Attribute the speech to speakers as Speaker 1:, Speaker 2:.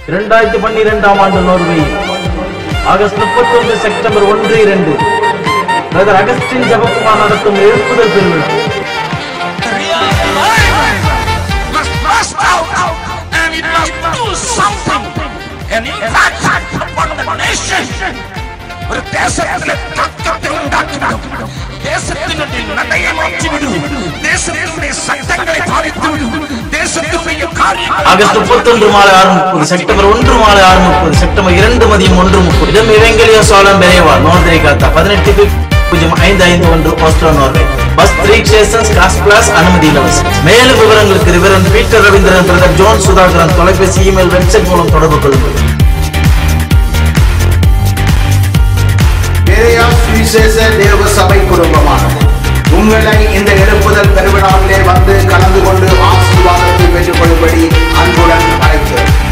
Speaker 1: இரண்டாயிரத்தி பன்னிரெண்டாம் ஆண்டு நோர்வேயில் ஆகஸ்ட் முப்பத்தி ஒன்று செப்டம்பர் ஒன்று இரண்டு பிரதர் அகஸ்டின் ஜபக்குமார் நடத்தும் எழுப்புதல் திருவிழா
Speaker 2: must burst out and it must do something. And impact upon the nation. ഒരു ദേശത്തിലെ തർക്കത്തെ ഉണ്ടാക്കിവിടും ദേശത്തിനുള്ളിൽ നടയെ മാറ്റിവിടും ദേശത്തിന്റെ സത്യങ്ങളെ ബാധിത്തുവിടും ദേശത്തിന്റെ കാര്യങ്ങൾ
Speaker 1: ஆகஸ்ட் முப்பத்தொன்று மாலை ஆறு முப்பது செப்டம்பர் ஒன்று மாலை ஆறு முப்பது செப்டம்பர் இரண்டு மதியம் ஒன்று முப்பது இடம் இவங்கலியோ சோழம் பெரியவா நோர்தரை காத்தா பதினெட்டு பூஜ்ஜியம் ஐந்து ஐந்து ஒன்று Astro Norway bus three stations காஸ் பிளாஸ் அனுமதி இலவசம் மேலும் விவரங்களுக்கு Reverend Peter Ravindran brother John Sudhakaran தொலைபேசி இமெயில் வெப்சைட் மூலம் தொடர்பு கொள்ளுங்கள்
Speaker 3: பெரியா சுவிசேஷ தேவ சபை குடும்பமானது உங்களை இந்த எழுப்புதல் பெருவிழாவிலே வந்து கலந்து கொண்டு ஆசீர்வாதத்தை பெற்றுக் கொள்ளும்படி அன்புடன் அழைக்கிறேன்